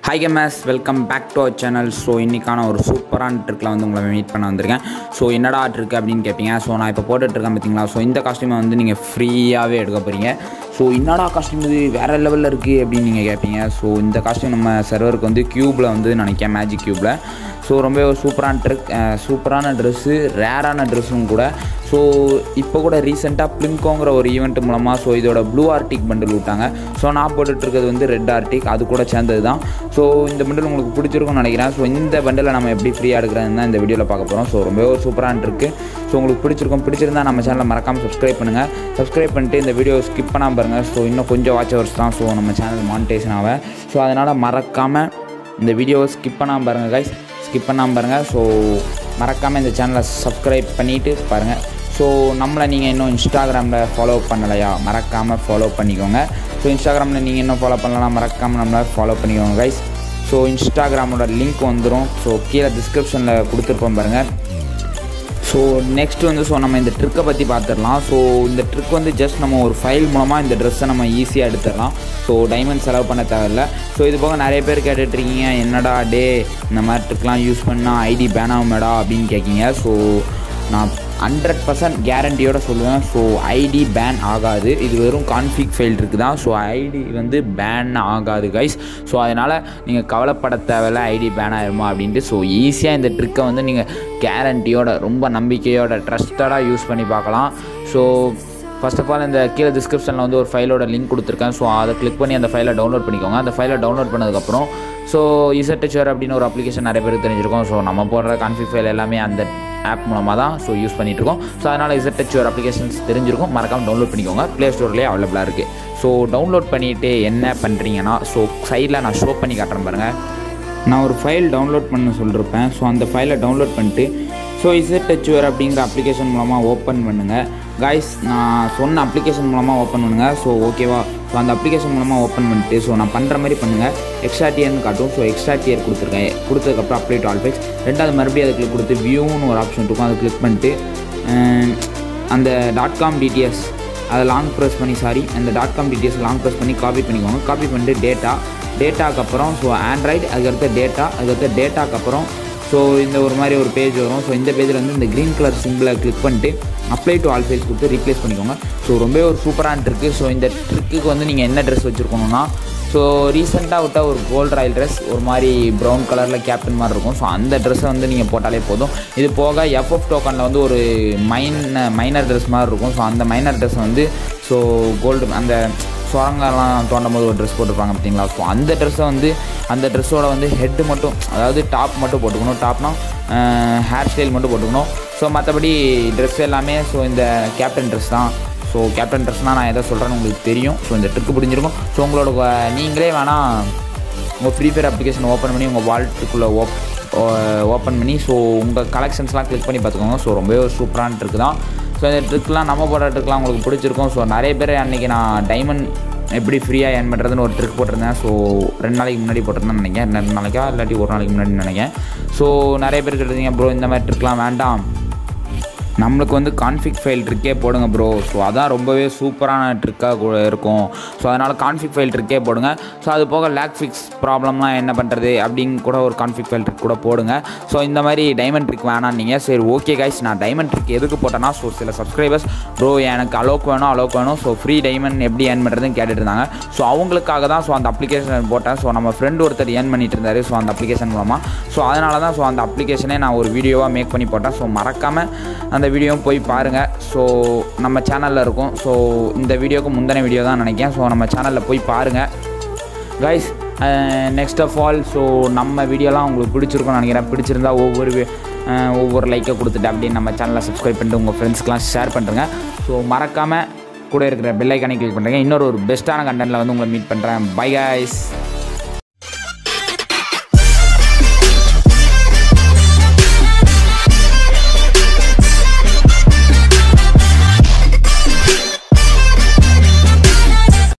high gamers welcome back to our channel so இன்றைக்கான ஒரு சூப்பரான ட்ரிக்கில் வந்து உங்களை மீட் பண்ண வந்திருக்கேன் ஸோ என்னடா ட்ரிக் அப்படின்னு கேட்பீங்க ஸோ நான் இப்போ போட்டுட்ருக்கேன் பார்த்தீங்களா ஸோ இந்த காஸ்ட்யூமை வந்து நீங்கள் ஃப்ரீயாகவே எடுக்க போகிறீங்க ஸோ என்னடா காஸ்ட்யூம் இது வேறு லெவலில் இருக்குது அப்படின்னு நீங்கள் கேட்பீங்க ஸோ இந்த காஸ்ட்யூம் நம்ம சர்வருக்கு வந்து க்யூப்பில் வந்து நினைக்கிறேன் மேஜிக் க்யூப்பில் ஸோ ரொம்ப ஒரு சூப்பரான ட்ரிக் சூப்பரான ட்ரெஸ்ஸு ரேரான ட்ரெஸ்ஸும் கூட ஸோ இப்போ கூட ரீசெண்டாக ப்ளிங்கோங்கிற ஒரு ஈவெண்ட் மூலமாக ஸோ இதோட ப்ளூ ஆர்டிக் பண்டில் விட்டாங்க ஸோ நான் போட்டுட்ருக்கிறது வந்து ரெட் ஆர்டிக் அது கூட சேர்ந்தது தான் ஸோ இந்த பண்டில் உங்களுக்கு பிடிச்சிருக்கும்னு நினைக்கிறேன் ஸோ இந்த பண்டிலை நம்ம எப்படி ஃப்ரீயாக எடுக்கிறதுன்னு தான் இந்த வீடியோவில் பார்க்க போகிறோம் ஸோ ரொம்ப ஒரு சூப்பரான இருக்கு ஸோ உங்களுக்கு பிடிச்சிருக்கும் பிடிச்சிருந்தா நம்ம சேனலை மறக்காமல் சப்ஸ்கிரைப் பண்ணுங்கள் சப்ஸ்கிரைப் பண்ணிட்டு இந்த வீடியோ ஸ்கிப் பண்ணாமல் பாருங்கள் ஸோ இன்னும் கொஞ்சம் வாட்ச் ஹவர்ஸ் தான் ஸோ நம்ம சேனல் மானிட்டேஷன் ஆக ஸோ அதனால் மறக்காமல் இந்த வீடியோவை ஸ்கிப் பண்ணாமல் பாருங்கள் கைஸ் ஸ்கிப் பண்ணாமல் பாருங்கள் ஸோ மறக்காமல் இந்த சேனலை சப்ஸ்கிரைப் பண்ணிவிட்டு பாருங்கள் ஸோ நம்மளை நீங்கள் இன்னும் இன்ஸ்டாகிராமில் ஃபாலோ பண்ணலையா மறக்காமல் ஃபாலோ பண்ணிக்கோங்க ஸோ இன்ஸ்டாகிராமில் நீங்கள் இன்னும் ஃபாலோ பண்ணலாம் மறக்காமல் நம்மளை ஃபாலோ பண்ணிக்கோங்க கைஸ் ஸோ இன்ஸ்டாகிராமோட லிங்க் வந்துடும் ஸோ கீழே டிஸ்கிரிப்ஷனில் கொடுத்துருப்போம் பாருங்கள் ஸோ நெக்ஸ்ட் வந்து ஸோ நம்ம இந்த ட்ரிக்கை பற்றி பார்த்துடலாம் ஸோ இந்த ட்ரிக் வந்து ஜஸ்ட் நம்ம ஒரு ஃபைல் மூலமாக இந்த ட்ரெஸ்ஸை நம்ம ஈஸியாக எடுத்துடலாம் ஸோ டைமண்ட் செலவு பண்ண தேவையில்ல ஸோ இது போக நிறைய பேர் கேட்டுட்ருக்கீங்க என்னடா டே இந்த மாதிரி ட்ரிக்லாம் யூஸ் பண்ணால் ஐடி பேன் ஆகுமேடா அப்படின்னு கேட்கீங்க ஸோ நான் ஹண்ட்ரட் பர்சன்ட் கேரண்டியோட சொல்லுவேன் ஸோ ஐடி பேன் ஆகாது இது வெறும் கான்ஃபிக் ஃபைல் இருக்குது தான் ஸோ ஐடி வந்து பேன் ஆகாது கைஸ் ஸோ அதனால் நீங்கள் கவலைப்பட தேவையில்ல ஐடி பேன் ஆயிருமா அப்படின்ட்டு ஸோ ஈஸியாக இந்த ட்ரிக்கை வந்து நீங்கள் கேரண்டியோட ரொம்ப நம்பிக்கையோட ட்ரஸ்டடாக யூஸ் பண்ணி பார்க்கலாம் ஸோ ஃபர்ஸ்ட் ஆஃப் ஆல் இந்த கீழே டிஸ்கிரிப்ஷனில் வந்து ஒரு ஃபைலோட லிங்க் கொடுத்துருக்கேன் ஸோ அதை கிளிக் பண்ணி அந்த ஃபைலை டவுன்லோட் பண்ணிக்கோங்க அந்த ஃபைலை டவுன்லோட் பண்ணதுக்கப்புறம் ஸோ இசட்டச்சர் அப்படின்னு ஒரு அப்ளிகேஷன் நிறைய பேருக்கு தெரிஞ்சிருக்கும் ஸோ நம்ம போடுற கான்ஃபிக் ஃபைல் எல்லாமே அந்த ஆப் மூலமாக தான் ஸோ யூஸ் பண்ணிகிட்ருக்கோம் ஸோ அதனால் இசட்டச்சர் அப்ளிகேஷன்ஸ் தெரிஞ்சிருக்கும் மறக்காமல் டவுன்லோட் பண்ணிக்கோங்க ப்ளே ஸ்டோர்லேயே அவைலபிளாக இருக்குது ஸோ டவுன்லோட் பண்ணிவிட்டு என்ன பண்ணுறீங்கன்னா ஸோ சைடில் நான் ஷோ பண்ணி காட்டுறேன் பாருங்கள் நான் ஒரு ஃபைல் டவுன்லோட் பண்ண சொல்லியிருப்பேன் ஸோ அந்த ஃபைலை டவுன்லோட் பண்ணிட்டு ஸோ இசட் டச்சுவர் அப்படிங்கிற அப்ளிகேஷன் மூலமாக ஓப்பன் பண்ணுங்கள் காய்ஸ் நான் சொன்ன அப்ளிகேஷன் மூலமாக ஓப்பன் பண்ணுங்கள் ஸோ ஓகேவா ஸோ அந்த அப்ளிகேஷன் மூலமாக ஓப்பன் பண்ணிட்டு ஸோ நான் பண்ணுற மாதிரி பண்ணுங்கள் எக்ஸ்ட்ரா டியர்னு காட்டும் ஸோ எக்ஸ்ட்ரா டியர் கொடுத்துருக்கேன் கொடுத்ததுக்கப்புறம் அப்ளை டு ஆல்ஃபெக்ஸ் ரெண்டாவது மறுபடியும் அதை கிளிக் கொடுத்து வியூன்னு ஒரு ஆப்ஷன் இருக்கும் அதை கிளிக் பண்ணிட்டு அந்த டாட் காம் டிடிஎஸ் அதை லாங் ப்ரெஸ் பண்ணி சாரி அந்த dot com details long press பண்ணி காப்பி பண்ணிக்கோங்க காப்பி பண்ணிட்டு டேட்டா டேட்டாக்கு அப்புறம் ஸோ ஆண்ட்ராய்டு அதுக்கடுத்த டேட்டா அதுக்கடுத்த டேட்டாக்கு அப்புறம் ஸோ இந்த ஒரு மாதிரி ஒரு பேஜ் வரும் ஸோ இந்த பேஜில் வந்து இந்த க்ரீன் கலர் சிம்பிளை கிளிக் பண்ணிட்டு அப்ளை டு ஆல் ஃபேஸ் கொடுத்து ரீப்ளேஸ் பண்ணிக்கோங்க ஸோ ரொம்பவே ஒரு சூப்பரான ட்ரிக்கு ஸோ இந்த ட்ரிக்குக்கு வந்து நீங்கள் என்ன ட்ரெஸ் வச்சுருக்கணும்னா ஸோ ரீசெண்டாக விட்ட ஒரு கோல்ட் ராயல் ட்ரெஸ் ஒரு மாதிரி ப்ரௌன் கலரில் கேப்டன் மாதிரி இருக்கும் ஸோ அந்த ட்ரெஸ்ஸை வந்து நீங்கள் போட்டாலே போதும் இது போக எஃப்எஃப் டோக்கனில் வந்து ஒரு மைன் மைனர் ட்ரெஸ் மாதிரி இருக்கும் ஸோ அந்த மைனர் ட்ரெஸ் வந்து ஸோ கோல்டு அந்த சுரங்கெல்லாம் தோண்டும் போது ஒரு ட்ரெஸ் போட்டிருப்பாங்க பார்த்தீங்களா ஸோ அந்த ட்ரெஸ்ஸை வந்து அந்த ட்ரெஸ்ஸோட வந்து ஹெட்டு மட்டும் அதாவது டாப் மட்டும் போட்டுக்கணும் டாப்னா ஹேர் ஸ்டைல் மட்டும் போட்டுக்கணும் ஸோ மற்றபடி ட்ரெஸ் எல்லாமே ஸோ இந்த கேப்டன் ட்ரெஸ் தான் ஸோ கேப்டன் ட்ரெஸ்னால் நான் எதை சொல்கிறேன்னு உங்களுக்கு தெரியும் ஸோ இந்த ட்ரிக்கு பிடிஞ்சிருக்கும் ஸோ உங்களோட நீங்களே வேணால் உங்கள் ஃப்ரீ ஃபயர் அப்ளிகேஷன் ஓப்பன் பண்ணி உங்கள் வால்ட்டுக்குள்ளே ஓப் ஓப்பன் பண்ணி ஸோ உங்கள் கலெக்ஷன்ஸ்லாம் கிளிக் பண்ணி பார்த்துக்கோங்க ஸோ ரொம்பவே ஒரு சூப்பரான ட்ரிக் தான் ஸோ இந்த ட்ரிக்லாம் நம்ம போடுற ட்ரிக்லாம் உங்களுக்கு பிடிச்சிருக்கும் ஸோ நிறைய பேர் அன்றைக்கி நான் டைமண்ட் எப்படி ஃப்ரீயாக ஏர்ன் பண்ணுறதுன்னு ஒரு ட்ரிக் போட்டிருந்தேன் ஸோ ரெண்டு நாளைக்கு முன்னாடி போட்டிருந்தேன் நினைக்கிறேன் ரெண்டு நாளைக்கா இல்லாட்டி ஒரு நாளைக்கு முன்னாடி நினைக்கிறேன் ஸோ நிறைய பேர் கேட்டிருந்தீங்க ப்ரோ இந்த மாதிரி ட்ரிக்லாம் வேண்டாம் நம்மளுக்கு வந்து கான்ஃபிக் ஃபைல் ட்ரிக்கே போடுங்க ப்ரோ ஸோ அதான் ரொம்பவே சூப்பரான ட்ரிக்காக கூட இருக்கும் ஸோ அதனால் கான்ஃபிக் ஃபைல் ட்ரிக்கே போடுங்க ஸோ அது போக லேக் ஃபிக்ஸ் ப்ராப்ளம்லாம் என்ன பண்ணுறது அப்படின்னு கூட ஒரு கான்ஃபிக் ஃபைல் ட்ரிக் கூட போடுங்க ஸோ இந்த மாதிரி டைமண்ட் ட்ரிக் வேணாம் நீங்கள் சரி ஓகே கைஸ் நான் டைமண்ட் ட்ரிக் எதுக்கு போட்டேன்னா ஸோ சில சப்ஸ்கிரைபர்ஸ் ப்ரோ எனக்கு அலோக் வேணும் அலோக் வேணும் ஸோ ஃப்ரீ டைமண்ட் எப்படி ஏர்ன் பண்ணுறதுன்னு கேட்டுட்டு இருந்தாங்க ஸோ அவங்களுக்காக தான் ஸோ அந்த அப்ளிகேஷன் போட்டேன் ஸோ நம்ம ஃப்ரெண்ட் ஒருத்தர் ஏர்ன் பண்ணிட்டு இருந்தார் ஸோ அந்த அப்ளிகேஷன் மூலமாக ஸோ அதனால தான் ஸோ அந்த அப்ளிகேஷனே நான் ஒரு வீடியோவாக மேக் பண்ணி போட்டேன் ஸோ மறக்காமல் அந்த வீடியோவும் போய் பாருங்கள் ஸோ நம்ம சேனலில் இருக்கும் ஸோ இந்த வீடியோக்கு முந்தின வீடியோ தான் நினைக்கிறேன் ஸோ நம்ம சேனலில் போய் பாருங்கள் guys next of all so நம்ம வீடியோலாம் உங்களுக்கு பிடிச்சிருக்கும்னு நினைக்கிறேன் பிடிச்சிருந்தா ஒவ்வொரு ஒவ்வொரு லைக்கை கொடுத்துட்டு அப்படின்னு நம்ம சேனலை சப்ஸ்கிரைப் பண்ணிட்டு உங்கள் ஃப்ரெண்ட்ஸ்க்கெலாம் ஷேர் பண்ணுறேங்க ஸோ மறக்காமல் கூட இருக்கிற பெல் ஐக்கானை கிளிக் பண்ணுறேங்க இன்னொரு ஒரு பெஸ்ட்டான கண்டென்ட்டில் வந்து உங்களை மீட் பண்ணுறேன் பை கைஸ்